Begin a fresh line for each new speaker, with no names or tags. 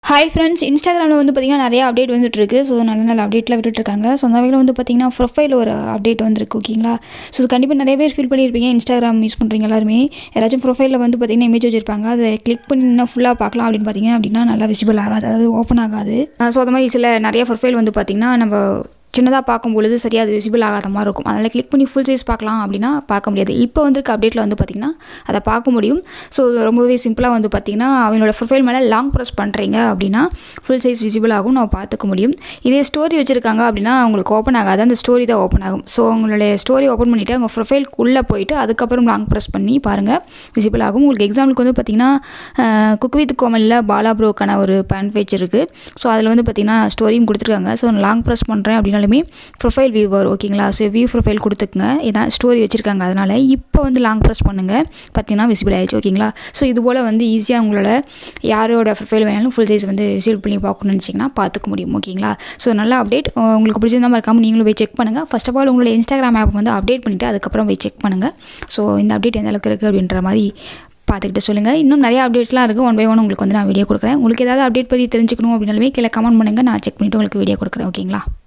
hi friends இன்ஸ்டாகிராமில் வந்து பார்த்திங்கன்னா நிறைய அப்டேட் வந்துட்டு இருக்கு ஸோ நல்ல நல்ல அப்டேட்லாம் விட்டுட்ருக்காங்க ஸோ அந்த வகையில் வந்து பார்த்திங்கன்னா ப்ரொஃபைல் ஒரு அப்டேட் வந்திருக்கு ஓகேங்களா ஸோ இது கண்டிப்பாக நிறைய பேர் ஃபீல் பண்ணியிருப்பீங்க இன்ஸ்டாகிராம் யூஸ் பண்ணுறீங்க எல்லாருமே யாராச்சும் ப்ரொஃபைலில் வந்து பார்த்திங்கன்னா இமேஜ் வச்சிருப்பாங்க அதை கிளிக் பண்ணி இன்னும் ஃபுல்லாக பார்க்கலாம் அப்படின்னு பார்த்தீங்கன்னா அப்படின்னா நல்லா விசிபிள் ஆகாது அதாவது ஓப்பன் ஆகாது ஸோ அந்த மாதிரி சில நிறைய ப்ரொஃபைல் வந்து பார்த்திங்கன்னா நம்ம சின்னதாக பார்க்கும் பொழுது சரியாக அது விசிபிள் ஆகாத மாதிரி இருக்கும் அதனால் கிளிக் பண்ணி ஃபுல் சைஸ் பார்க்கலாம் அப்படின்னா பார்க்க முடியாது இப்போ வந்திருக்க அப்டேட்டில் வந்து பார்த்திங்கன்னா அதை பார்க்க முடியும் ஸோ ரொம்பவே சிம்பிளாக வந்து பார்த்திங்கன்னா அவங்களோட ப்ரொஃபைல் மேலே லாங் ப்ரெஸ் பண்ணுறீங்க அப்படின்னா ஃபுல் சைஸ் விசிபிள் ஆகும் நம்ம பார்த்துக்க முடியும் இதே ஸ்டோரி வச்சுருக்காங்க அப்படின்னா அவங்களுக்கு ஓப்பன் ஆகாது அந்த ஸ்டோரி தான் ஓப்பன் ஆகும் ஸோ உங்களுடைய ஸ்டோரி ஓப்பன் பண்ணிவிட்டு அவங்க ப்ரொஃபைல்க்குள்ளே போயிட்டு அதுக்கப்புறம் லாங் ப்ரெஸ் பண்ணி பாருங்கள் விசிபிள் ஆகும் உங்களுக்கு எக்ஸாம்பிளுக்கு வந்து பார்த்திங்கன்னா குக் வித் கோமலில் பாலா ப்ரோக்கான ஒரு பேன் பேஜ் இருக்குது ஸோ அதில் வந்து பார்த்திங்கன்னா ஸ்டோரியும் கொடுத்துருக்காங்க ஸோ லாங் ப்ரெஸ் பண்ணுறேன் அப்படின்னாலுமே ப்ரொஃபைல் வியூ வரும் ஓகேங்களா ஸோ வியூ ப்ரொஃபைல் கொடுத்துக்குங்க இதான் ஸ்டோரி வச்சுருக்காங்க அதனால் இப்போ வந்து லாங் ப்ரெஸ் பண்ணுங்கள் பார்த்தீங்கன்னா விசிபிள் ஆயிடுச்சு ஓகேங்களா ஸோ இது போல் வந்து ஈஸியாக உங்களோட யாரோட ப்ரொஃபைல் வேணாலும் ஃபுல் சைஸ் வந்து விசிபிள் பண்ணி பார்க்கணும்னு நினச்சிங்கன்னா பார்த்துக்க முடியும் ஓகேங்களா ஸோ நல்ல அப்டேட் உங்களுக்கு பிடிச்சிருந்தா மறக்காமல் நீங்களும் போய் செக் பண்ணுங்கள் ஃபர்ஸ்ட் ஆஃப் ஆல் உங்களோட இன்ஸ்டாகிராம் ஆப் வந்து அப்டேட் பண்ணிவிட்டு அதுக்கப்புறம் போய் செக் பண்ணுங்கள் ஸோ இந்த அப்டேட் எந்த அளவுக்கு இருக்குது அப்படின்ற மாதிரி பார்த்துக்கிட்டு சொல்லுங்கள் இன்னும் நிறைய அப்டேட்ஸ்லாம் இருக்குது ஒன் பை ஒன் உங்களுக்கு வந்து நான் வீடியோ கொடுக்குறேன் உங்களுக்கு ஏதாவது அப்டேட் பற்றி தெரிஞ்சுக்கணும் அப்படின்னாலுமே கீழே கமெண்ட் பண்ணுங்கள் நான் செக் பண்ணிவிட்டு உங்களுக்கு வீடியோ கொடுக்குறேன் ஓகேங்களா